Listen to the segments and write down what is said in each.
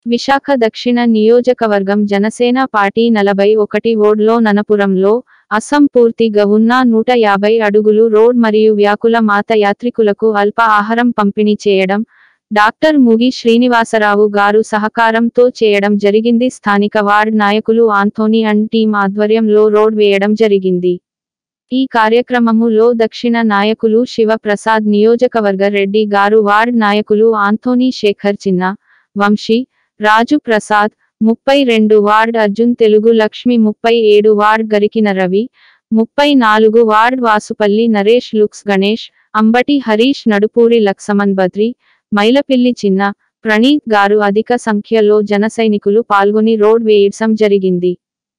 విశాఖ దక్షిణ నియోజకవర్గం జనసేన పార్టీ నలభై ఒకటి ఓడ్లో ననపురంలో అస్సం పూర్తిగా ఉన్న నూట యాభై అడుగులు రోడ్ మరియు వ్యాకుల మాత యాత్రికులకు అల్ప ఆహారం పంపిణీ చేయడం డాక్టర్ ముగి శ్రీనివాసరావు గారు సహకారంతో చేయడం జరిగింది స్థానిక వార్డ్ నాయకులు ఆంథోనీ అండ్ టీం ఆధ్వర్యంలో రోడ్ వేయడం జరిగింది ఈ కార్యక్రమములో దక్షిణ నాయకులు శివప్రసాద్ నియోజకవర్గ రెడ్డి గారు వార్డ్ నాయకులు ఆంథోనీ శేఖర్ చిన్న వంశీ రాజు ప్రసాద్ ముప్పై రెండు వార్డ్ అర్జున్ తెలుగు లక్ష్మి ముప్పై ఏడు వార్డ్ గరికిన రవి ముప్పై నాలుగు వార్డ్ వాసుపల్లి నరేష్ లుక్స్ గణేష్ అంబటి హరీష్ నడుపూరి లక్సమన్ బద్రి మైలపిల్లి చిన్న ప్రణీత్ గారు అధిక సంఖ్యలో జన సైనికులు పాల్గొని రోడ్ వేయడం జరిగింది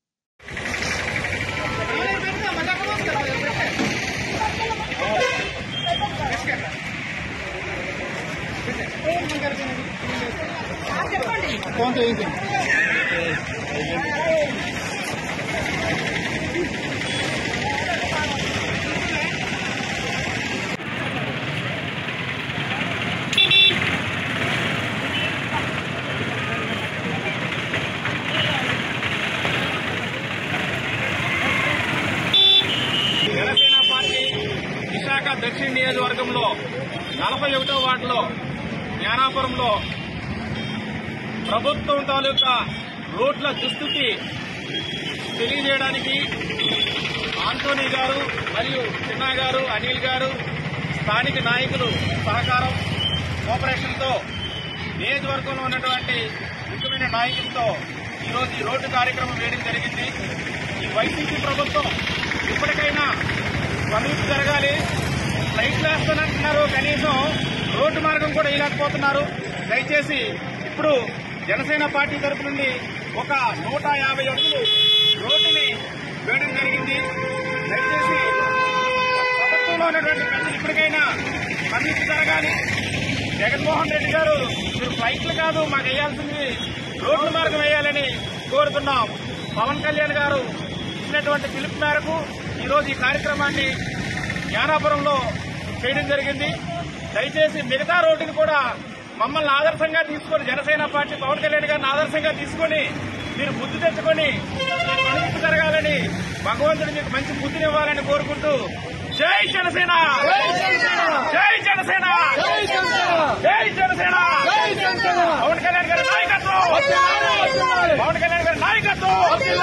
జనసేన పార్టీ విశాఖ దక్షిణ నియోజకవర్గంలో నలభై ఒకటో వార్డులో జ్ఞానాపురంలో ప్రభుత్వం తాలూకా రోడ్ల దుస్థితి తెలియజేయడానికి ఆంటోనీ గారు మరియు చిన్నా గారు అనిల్ గారు స్థానిక నాయకులు సహకారం కోఆపరేషన్తో నియోజకవర్గంలో ఉన్నటువంటి ముఖ్యమైన నాయకులతో ఈరోజు ఈ రోడ్డు కార్యక్రమం వేయడం జరిగింది ఈ వైసీపీ ప్రభుత్వం ఇప్పటికైనా పనులు జరగాలి లైట్లు వేస్తానంటున్నారు కనీసం రోడ్డు మార్గం కూడా వేయలేకపోతున్నారు దయచేసి ఇప్పుడు జనసేన పార్టీ తరపు నుండి ఒక నూట యాభై అడుగులు రోడ్డుని వేయడం జరిగింది దయచేసి ప్రభుత్వంలో ఉన్నటువంటి పెద్దలు ఇప్పటికైనా పనులు జరగాలి జగన్మోహన్ రెడ్డి గారు మీరు ఫ్లైట్లు కాదు మాకు వేయాల్సింది రోడ్ల మార్గం వేయాలని కోరుతున్నాం పవన్ కళ్యాణ్ గారు ఇచ్చినటువంటి పిలుపు మేరకు ఈరోజు ఈ కార్యక్రమాన్ని జ్ఞానాపురంలో చేయడం జరిగింది దయచేసి మిగతా రోడ్డుని కూడా మమ్మల్ని ఆదర్శంగా తీసుకొని జనసేన పార్టీ పవన్ కళ్యాణ్ గారిని ఆదర్శంగా తీసుకొని మీరు బుద్ధి తెచ్చుకొని మీ పనులు జరగాలని భగవంతుడు మీకు మంచి బుద్ధినివ్వాలని కోరుకుంటూ జై జనసేన జై జనసేన జై జనసేన పవన్ కళ్యాణ్ గారి నాయకత్వం పవన్ కళ్యాణ్ గారి నాయకత్వం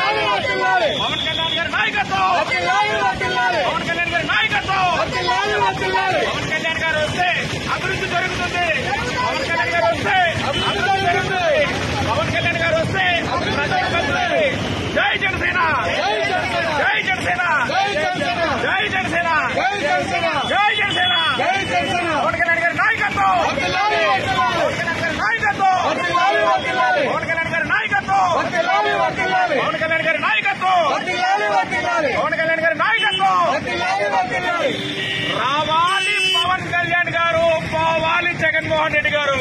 పవన్ కళ్యాణ్ గారి నాయకత్వం పవన్ కళ్యాణ్ గారి నాయకత్వం పవన్ కళ్యాణ్ గారు వస్తే అభివృద్ధి జరుగుతుంది పవన్ కళ్యాణ్ గారు వస్తే అభివృద్ధి జరుగుతుంది పవన్ కళ్యాణ్ గారు వస్తే ప్రజలు కలుగుతుంది జై జనసేన జై జనసేన జై జనసేన జై జనసేన పవన్ కళ్యాణ్ గారి నాయకత్వం పవన్ కళ్యాణ్ గారి నాయకత్వం పవన్ కళ్యాణ్ గారి నాయకత్వం పవన్ కళ్యాణ్ గారి నాయకత్వం పవన్ కళ్యాణ్ గారి నాయకత్వం రావాలి పవన్ కళ్యాణ్ గారు పోవాలి జగన్మోహన్ రెడ్డి గారు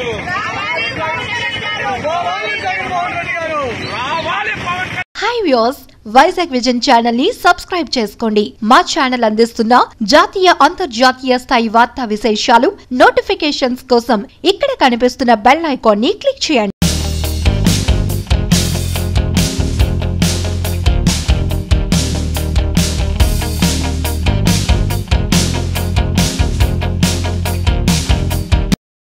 రావాలి Pavan Kalyan hi views Vizag vision channel ని సబ్స్క్రైబ్ చేసుకోండి మా ఛానల్ అందిస్తున్న జాతీయ అంతర్జాతీయ స్థాయి వార్తా విశేషాలు నోటిఫికేషన్స్ కోసం ఇక్కడ కనిపిస్తున్న బెల్ ఐకాన్ ని క్లిక్ చేయండి